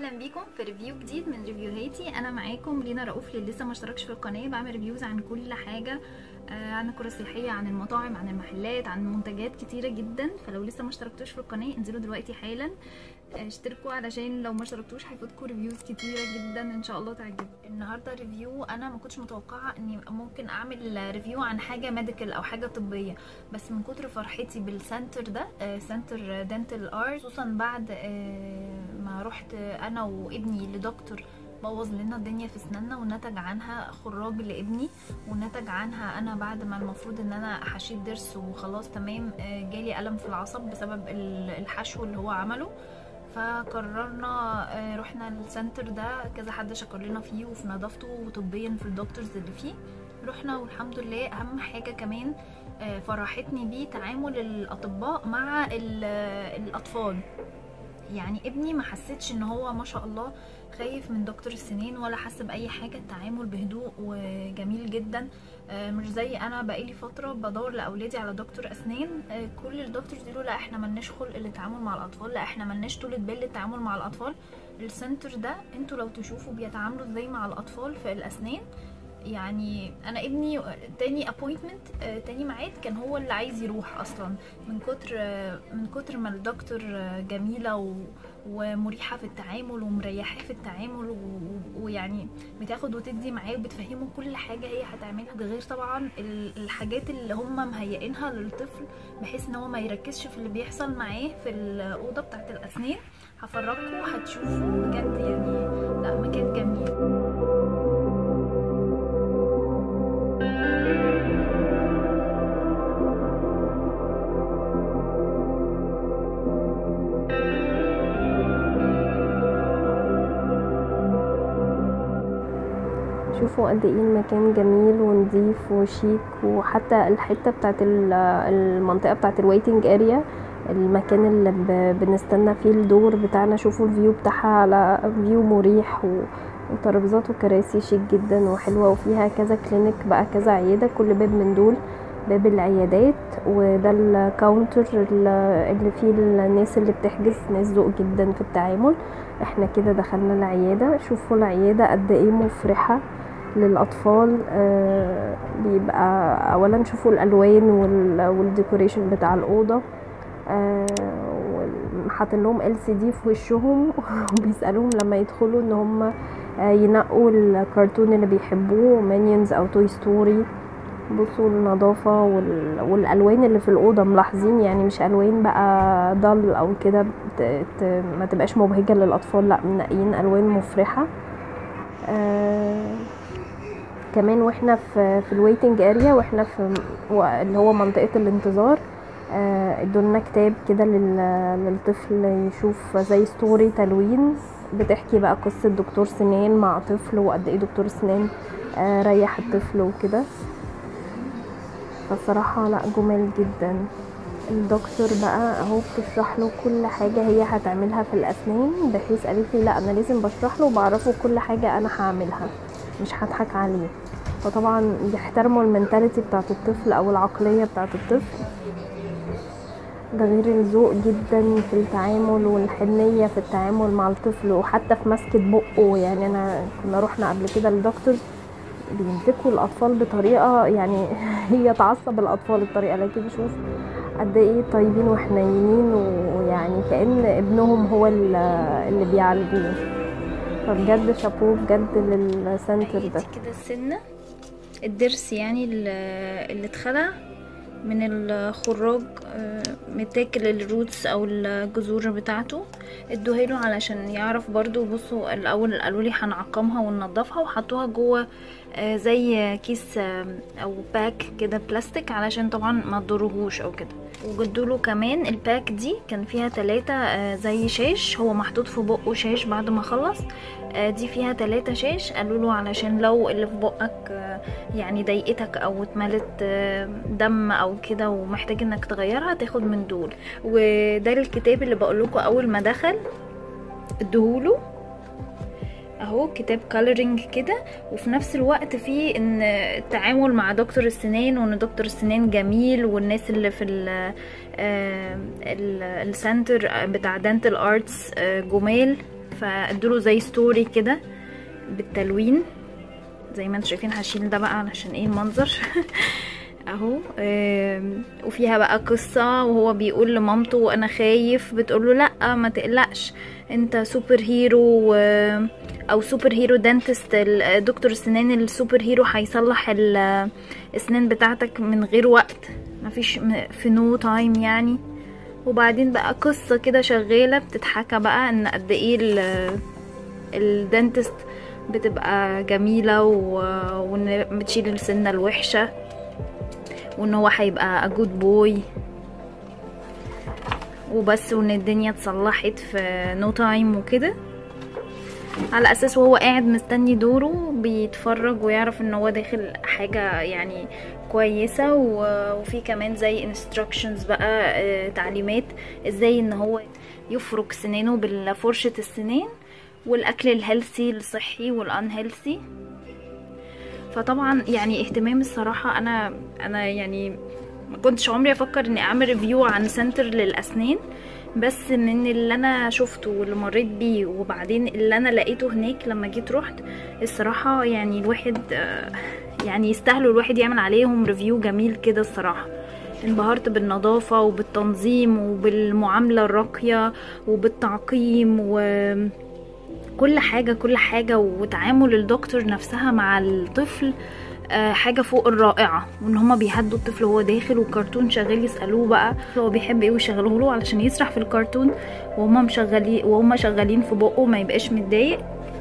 اهلا بيكم في ريفيو جديد من ريفيوهاتي انا معاكم لينا رؤوف اللي لسه ما اشتركش في القناه بعمل ريفيوز عن كل حاجه آه، عن الكره السياحيه عن المطاعم عن المحلات عن منتجات كتيره جدا فلو لسه ما اشتركتوش في القناه انزلوا دلوقتي حالا آه، اشتركوا علشان لو ما اشتركتوش هيفوتكم ريفيوز كتيره جدا ان شاء الله تعجبكم النهارده ريفيو انا ما كنتش متوقعه اني ممكن اعمل ريفيو عن حاجه ميديكال او حاجه طبيه بس من كتر فرحتي بالسنتر ده آه، سنتر دنتال ار خصوصا بعد آه، ما رحت انا وابني لدكتور بوظ لنا الدنيا في اسناننا ونتج عنها خراج لابني ونتج عنها انا بعد ما المفروض ان انا حشيت ضرس وخلاص تمام آه، جالي الم في العصب بسبب ال- الحشو اللي هو عمله فقررنا آه، رحنا السنتر ده كذا حد شكر لنا فيه وفي نظافته وطبيا في الدكتورز اللي فيه رحنا والحمد لله اهم حاجه كمان آه، فرحتني بيه تعامل الاطباء مع ال- الاطفال يعني ابني ما حسيتش ان هو ما شاء الله خايف من دكتور السنين ولا حس باي حاجه التعامل بهدوء وجميل جدا آه، مش زي انا بقالي فتره بدور لاولادي على دكتور اسنان آه، كل الدكتورز يقولوا لا احنا ملناش خلق للتعامل مع الاطفال لا احنا ملناش طولة بال للتعامل مع الاطفال السنتر ده انتوا لو تشوفوا بيتعاملوا ازاي مع الاطفال في الاسنان يعني انا ابني تاني ابوينتمنت تاني ميعاد كان هو اللي عايز يروح اصلا من كتر آه، من كتر ما الدكتور آه، جميله و ومريحه في التعامل ومريحاه في التعامل و- و- ويعني بتاخد وتدي معاه وبتفهمه كل حاجه هي هتعملها ده غير طبعا ال- الحاجات اللي هم مهيئينها للطفل بحيث ان هو ما يركزش في اللي بيحصل معاه في الاوضه بتاعه الاسنان هفرجكم هتشوفوا بجد يعني لا مكان جميل شوفوا قد ايه المكان جميل ونظيف وشيك وحتى الحته بتاعت ال- المنطقه بتاعت الويتنج اريا المكان اللي ب- بنستنى فيه الدور بتاعنا شوفوا الفيو بتاعها على فيو مريح و- وترابيزات وكراسي شيك جدا وحلوه وفيها كذا كلينيك بقى كذا عياده كل باب من دول باب العيادات وده الكاونتر اللي اللي فيه الناس اللي بتحجز ناس ذوق جدا في التعامل احنا كده دخلنا العياده شوفوا العياده قد ايه مفرحه للاطفال آه، بيبقى اولا شوفوا الالوان وال- والديكوريشن بتاع الاوضه آه، وال- حاطين لهم ال سي دي في وشهم وبيسالوهم لما يدخلوا ان هم آه، ينقوا الكرتون اللي بيحبوه مانيونز او توي ستوري بصوا النظافة وال... والألوان اللي في الأوضة ملاحظين يعني مش ألوان بقى ضل أو كده بت... ت... ما تبقاش مبهجة للأطفال لا منقيين ألوان مفرحة آه... كمان واحنا في في الويتنج اريا واحنا في و- اللي هو منطقة الانتظار آه، ادولنا كتاب كده لل- للطفل يشوف زي ستوري تلوين بتحكي بقى قصة دكتور سنان مع طفل وقد ايه دكتور سنان آه، ريح الطفل وكده فالصراحة لا جمال جدا الدكتور بقى اهو بتشرح له كل حاجة هي هتعملها في الأسنان بحيث قالت لي لا أنا لازم بشرح له وبعرفه كل حاجة أنا هعملها مش هضحك عليه فطبعا بيحترموا المنتاليتي بتاعت الطفل أو العقلية بتاعت الطفل ده غير الذوق جدا في التعامل والحنية في التعامل مع الطفل وحتى في مسكة بقه يعني أنا كنا رحنا قبل كده للدكتور بيمسكوا الأطفال بطريقة يعني هي تعصب الأطفال الطريقة لكن شوف قد ايه طيبين وحنينين ويعني كأن ابنهم هو ال- اللي بيعالجوه فبجد شابوه بجد للسنتر ده دي كده السنه الضرس يعني اللي اللي اتخلع من الخراج آه، متاكل الروتس او الجذور بتاعته ادوها له علشان يعرف برضو بصوا الاول قالوا لي هنعقمها وننضفها وحطوها جوه آه، زي كيس آه، او باك كده بلاستيك علشان طبعا ما تضرهوش او كده وجدوا له كمان الباك دي كان فيها تلاتة آه، زي شاش هو محطوط في بقه شاش بعد ما خلص آه، دي فيها تلاتة شاش قالوا له علشان لو اللي في بقك آه، يعني ضايقتك او اتملت آه، دم او كده ومحتاج انك تغيرها تاخد من دول وده الكتاب اللي بقول لكم اول ما دخل ادهوله اهو كتاب كالرينج كده وفي نفس الوقت فيه ان التعامل مع دكتور السنان وان دكتور السنان جميل والناس اللي في ال آه، ال- السنتر بتاع دانتال ارتس جمال فادوله زي ستوري كده بالتلوين زي ما انتم شايفين هشيل ده بقى علشان ايه المنظر اهو آم، وفيها بقى قصة وهو بيقول لمامته انا خايف بتقوله لا ما تقلقش انت سوبر هيرو و- او سوبر هيرو دانتست ال- دكتور السنان السوبر هيرو هيصلح ال- السنان بتاعتك من غير وقت مفيش م- في نو تايم يعني وبعدين بقى قصة كده شغالة بتتحكى بقى ان قد ايه ال- الدنتست بتبقى جميلة و- وان بتشيل السنة الوحشة وان هو هيبقى a good boy وبس وان الدنيا اتصلحت في نو تايم وكده على اساس وهو قاعد مستني دوره بيتفرج ويعرف ان هو داخل حاجة يعني كويسة و- وفي كمان زي instructions بقى آه، تعليمات ازاي ان هو يفرك سنانه بالفرشة السنان والاكل الهيلثي الصحي والانهيلثي فطبعا يعني اهتمام الصراحة انا انا يعني ما كنتش عمري افكر اني اعمل ريفيو عن سنتر للاسنان بس من اللي انا شفته واللي مريت بيه وبعدين اللي انا لقيته هناك لما جيت رحت الصراحة يعني الواحد آه، يعني يستاهلوا الواحد يعمل عليهم ريفيو جميل كده الصراحة انبهرت بالنظافة وبالتنظيم وبالمعاملة الراقية وبالتعقيم و كل حاجة كل حاجة وتعامل الدكتور نفسها مع الطفل آه، حاجة فوق الرائعة وان هما بيهدوا الطفل وهو داخل والكرتون شغال يسألوه بقى هو بيحب ايه ويشغلوه له علشان يسرح في الكرتون وهما مشغلين وهما شغالين في بقه ما يبقاش متضايق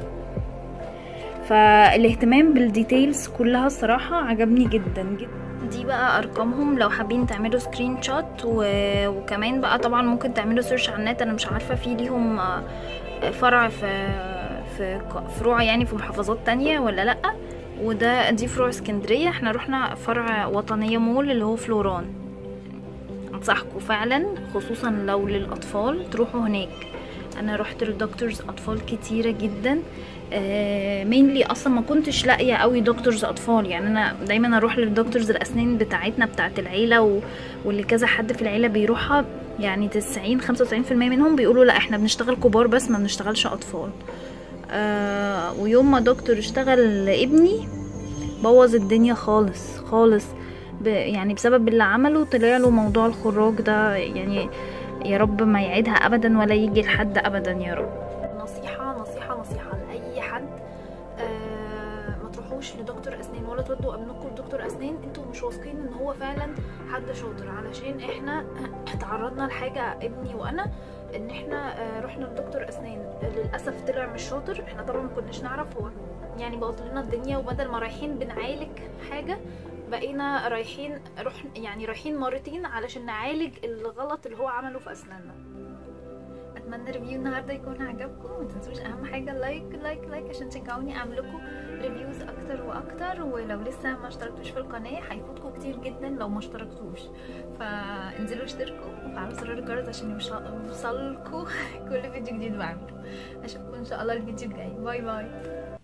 فالاهتمام بالديتيلز كلها الصراحة عجبني جدا جدا دي بقى ارقامهم لو حابين تعملوا سكرين شوت و... وكمان بقى طبعا ممكن تعملوا سيرش على النت انا مش عارفة في ليهم آه، فرع في في ق- فروع يعني في محافظات تانية ولا لأ وده دي فروع اسكندرية احنا رحنا فرع وطنية مول اللي هو فلوران انصحكم فعلا خصوصا لو للأطفال تروحوا هناك انا رحت لدكتورز اطفال كتيرة جدا مينلي اصلا ما كنتش لاقيه قوي دكتورز اطفال يعني انا دايما اروح للدكتورز الاسنان بتاعتنا بتاعت العيله و... واللي كذا حد في العيله بيروحها يعني 90 95% منهم بيقولوا لا احنا بنشتغل كبار بس ما بنشتغلش اطفال آه ويوم ما دكتور اشتغل ابني بوظ الدنيا خالص خالص ب... يعني بسبب اللي عمله طلع له موضوع الخراج ده يعني يا رب ما يعيدها ابدا ولا يجي لحد ابدا يا رب نصيحة نصيحة نصيحة لأي حد آه ما تروحوش لدكتور أسنان ولا تودوا ابنكم لدكتور أسنان انتوا مش واثقين ان هو فعلا حد شاطر علشان احنا تعرضنا لحاجة ابني وانا ان احنا آه رحنا لدكتور أسنان للأسف طلع مش شاطر احنا طبعا ما كناش نعرف هو يعني بوظ لنا الدنيا وبدل ما رايحين بنعالج حاجة بقينا رايحين روح يعني رايحين مرتين علشان نعالج الغلط اللي هو عمله في اسناننا اتمنى ريفيو النهارده يكون عجبكم ما تنسوش اهم حاجه لايك لايك لايك عشان تشجعوني اعمل لكم ريفيوز اكتر واكتر ولو لسه ما اشتركتوش في القناه هيفوتكم كتير جدا لو ما اشتركتوش فانزلوا اشتركوا وفعلوا زرار الجرس عشان يوصلكوا كل فيديو جديد بعمله اشوفكم ان شاء الله الفيديو الجاي باي باي